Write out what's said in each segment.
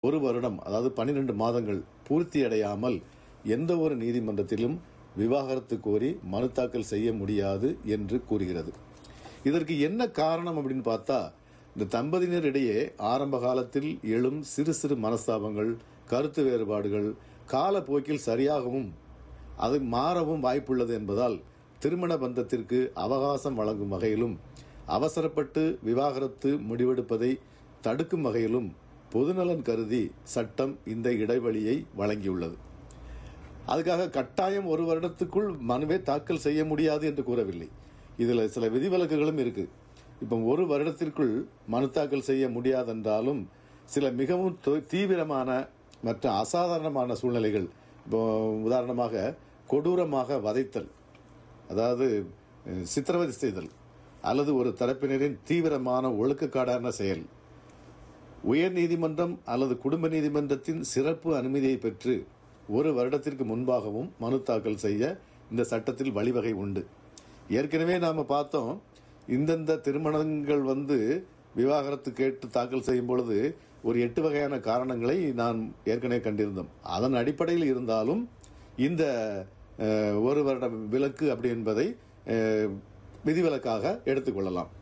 ஒரு வருடம் அதாவது பன்னிரண்டு மாதங்கள் பூர்த்தியடையாமல் எந்த ஒரு நீதிமன்றத்திலும் விவாகரத்து கோரி மனு தாக்கல் செய்ய முடியாது என்று கூறுகிறது இதற்கு என்ன காரணம் அப்படின்னு பார்த்தா இந்த தம்பதியினரிடையே ஆரம்ப காலத்தில் எழும் சிறு சிறு மனஸ்தாபங்கள் கருத்து வேறுபாடுகள் காலப்போக்கில் சரியாகவும் அது மாறவும் வாய்ப்புள்ளது என்பதால் திருமண பந்தத்திற்கு அவகாசம் வழங்கும் வகையிலும் அவசரப்பட்டு விவாகரத்து முடிவெடுப்பதை தடுக்கும் வகையிலும் பொதுநலன் கருதி சட்டம் இந்த இடைவெளியை வழங்கியுள்ளது அதுக்காக கட்டாயம் ஒரு வருடத்துக்குள் மனுவை தாக்கல் செய்ய முடியாது என்று கூறவில்லை இதுல சில விதிவிலக்குகளும் இருக்கு இப்போ ஒரு வருடத்திற்குள் மனு தாக்கல் செய்ய முடியாதென்றாலும் சில மிகவும் தொ- தீவிரமான மற்ற அசாதாரணமான சூழ்நிலைகள் இப்போ உதாரணமாக கொடூரமாக வதைத்தல் அதாவது அஹ், சித்திரவதை செய்தல் அல்லது ஒரு தரப்பினரின் தீவிரமான ஒழுக்கக்காடான செயல் உயர் நீதிமன்றம் அல்லது குடும்ப நீதிமன்றத்தின் சிறப்பு அனுமதியை பெற்று ஒரு வருடத்திற்கு முன்பாகவும் மனு தாக்கல் செய்ய இந்த சட்டத்தில் வழிவகை உண்டு ஏற்கனவே நாம பார்த்தோம் இந்தந்த திருமணங்கள் வந்து விவாகரத்து கேட்டு தாக்கல் செய்யும் பொழுது ஒரு எட்டு வகையான காரணங்களை நான் ஏற்கனவே கண்டிருந்தோம் அதன் அடிப்படையில் இருந்தாலும் இந்த அஹ், ஒரு வருட விலக்கு அப்படி என்பதை அஹ், விதிவிலக்காக எடுத்துக்கொள்ளலாம்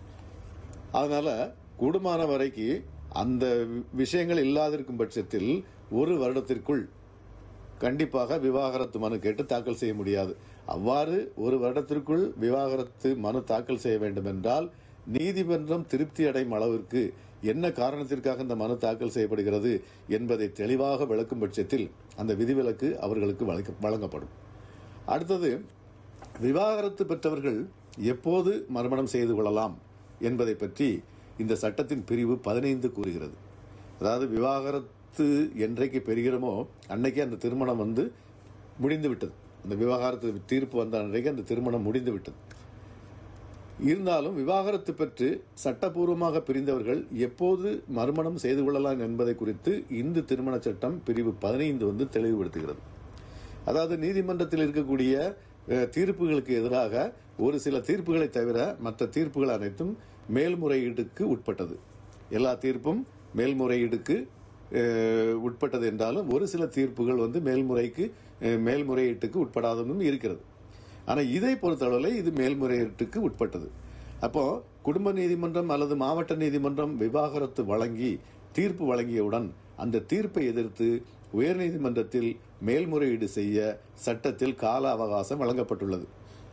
அதனால கூடுமான வரைக்கு அந்த வி- விஷயங்கள் இல்லாதிருக்கும் பட்சத்தில் ஒரு வருடத்திற்குள் கண்டிப்பாக விவாகரத்து மனு கேட்டு தாக்கல் செய்ய முடியாது அவ்வாறு ஒரு வருடத்திற்குள் விவாகரத்து மனு தாக்கல் செய்ய வேண்டும் என்றால் நீதிமன்றம் திருப்தி அடையும் அளவிற்கு என்ன காரணத்திற்காக இந்த மனு தாக்கல் செய்யப்படுகிறது என்பதை தெளிவாக விளக்கும் பட்சத்தில் அந்த விதிவிலக்கு அவர்களுக்கு வழங்க- வழங்கப்படும் அடுத்தது விவாகரத்து பெற்றவர்கள் எப்போது மறுமணம் செய்து கொள்ளலாம் என்பதை பற்றி இந்த சட்டத்தின் பிரிவு பதினைந்து கூறுகிறது அதாவது விவாகரத்து என்றைக்கு பெறுகிறோமோ அன்னைக்கு அந்த திருமணம் வந்து முடிந்து விட்டது அந்த விவாகரத்து தீர்ப்பு வந்த அன்றைக்கு அந்த திருமணம் முடிந்து விட்டது இருந்தாலும் விவாகரத்து பெற்று சட்டபூர்வமாக பிரிந்தவர்கள் எப்போது மறுமணம் செய்து கொள்ளலாம் என்பதை குறித்து இந்து திருமண சட்டம் பிரிவு பதினைந்து வந்து தெளிவுபடுத்துகிறது அதாவது நீதிமன்றத்தில் இருக்கக்கூடிய அஹ், தீர்ப்புகளுக்கு எதிராக ஒரு சில தீர்ப்புகளை தவிர மற்ற தீர்ப்புகள் அனைத்தும் மேல்முறையீடுக்கு உட்பட்டது எல்லா தீர்ப்பும் மேல்முறையீடுக்கு அஹ், உட்பட்டது என்றாலும் ஒரு சில தீர்ப்புகள் வந்து மேல்முறைக்கு அஹ், மேல்முறையீட்டுக்கு உட்படாததும் இருக்கிறது ஆனா இதை பொறுத்தளவில் இது மேல்முறையீட்டுக்கு உட்பட்டது அப்போ குடும்ப நீதிமன்றம் அல்லது மாவட்ட நீதிமன்றம் விவாகரத்து வழங்கி தீர்ப்பு வழங்கியவுடன் அந்த தீர்ப்பை எதிர்த்து உயர்நீதிமன்றத்தில் மேல்முறையீடு செய்ய சட்டத்தில் கால அவகாசம் வழங்கப்பட்டுள்ளது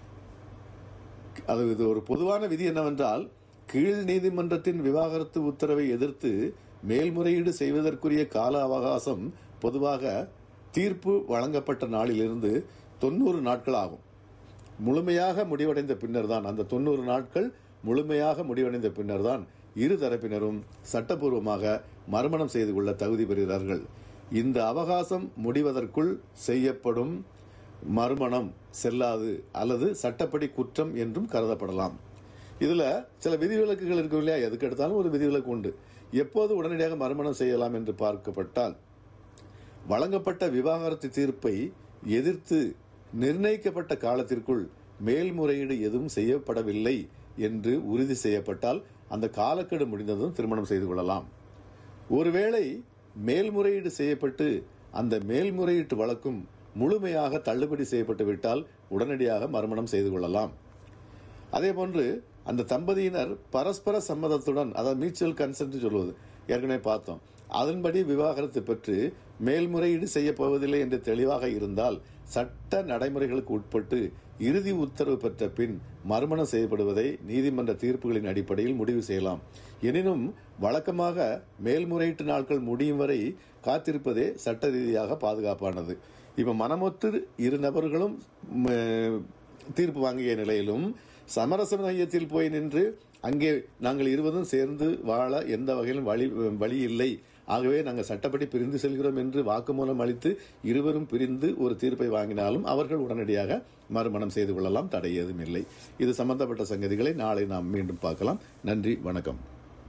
அது இது ஒரு பொதுவான விதி என்னவென்றால் கீழ் நீதிமன்றத்தின் விவாகரத்து உத்தரவை எதிர்த்து மேல்முறையீடு செய்வதற்குரிய கால அவகாசம் பொதுவாக தீர்ப்பு வழங்கப்பட்ட நாளிலிருந்து தொண்ணூறு நாட்கள் ஆகும் முழுமையாக முடிவடைந்த பின்னர் தான் அந்த தொண்ணூறு நாட்கள் முழுமையாக முடிவடைந்த பின்னர் தான் இரு தரப்பினரும் சட்டப்பூர்வமாக மறுமணம் செய்து கொள்ள தகுதி பெறுகிறார்கள் இந்த அவகாசம் முடிவதற்குள் செய்யப்படும் மறுமணம் செல்லாது அல்லது சட்டப்படி குற்றம் என்றும் கருதப்படலாம் இதுல சில விதிவிலக்குகள் இருக்கும் இல்லையா எதுக்கு எடுத்தாலும் ஒரு விதிவிலக்கு உண்டு எப்போது உடனடியாக மறுமணம் செய்யலாம் என்று பார்க்கப்பட்டால் வழங்கப்பட்ட விவாகரத்து தீர்ப்பை எதிர்த்து நிர்ணயிக்கப்பட்ட காலத்திற்குள் மேல்முறையீடு எதுவும் செய்யப்படவில்லை என்று உறுதி செய்யப்பட்டால் அந்த காலக்கெடு முடிந்ததும் திருமணம் செய்து கொள்ளலாம் ஒருவேளை மேல்முறையீடு செய்யப்பட்டு அந்த மேல்முறையீட்டு வழக்கும் முழுமையாக தள்ளுபடி செய்யப்பட்டு விட்டால் உடனடியாக மறுமணம் செய்து கொள்ளலாம் அதே போன்று அந்த தம்பதியினர் பரஸ்பர சம்மதத்துடன் அதாவது மியூச்சுவல் கன்சென்ட் சொல்வது ஏற்கனவே பார்த்தோம் அதன்படி விவாகரத்து பெற்று மேல்முறையீடு செய்யப்போவதில்லை என்று தெளிவாக இருந்தால் சட்ட நடைமுறைகளுக்கு உட்பட்டு இறுதி உத்தரவு பெற்ற பின் மறுமணம் செய்யப்படுவதை நீதிமன்ற தீர்ப்புகளின் அடிப்படையில் முடிவு செய்யலாம் எனினும் வழக்கமாக மேல்முறையீட்டு நாட்கள் முடியும் வரை காத்திருப்பதே சட்ட ரீதியாக பாதுகாப்பானது இப்ப மனமொத்து இரு நபர்களும் ம், தீர்ப்பு வாங்கிய நிலையிலும் சமரச மையத்தில் போய் நின்று அங்கே நாங்கள் இருவரும் சேர்ந்து வாழ எந்த வகையிலும் வழி வழி இல்லை ஆகவே நாங்கள் சட்டப்படி பிரிந்து செல்கிறோம் என்று வாக்குமூலம் அளித்து இருவரும் பிரிந்து ஒரு தீர்ப்பை வாங்கினாலும் அவர்கள் உடனடியாக மறுமணம் செய்து கொள்ளலாம் தடை ஏதும் இல்லை இது சம்பந்தப்பட்ட சங்கதிகளை நாளை நாம் மீண்டும் பார்க்கலாம் நன்றி வணக்கம்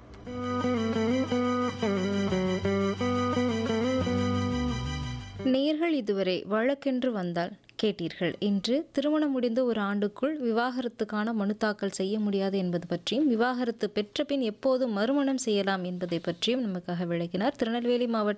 நேர்கள் இதுவரை வழக்கென்று வந்தால் கேட்டீர்கள் இன்று திருமணம் முடிந்த ஒரு ஆண்டுக்குள் விவாகரத்துக்கான மனு தாக்கல் செய்ய முடியாது என்பது பற்றியும் விவாகரத்து பெற்ற பின் எப்போது மறுமணம் செய்யலாம் என்பதை பற்றியும் நமக்காக விளக்கினார் திருநெல்வேலி மாவட்ட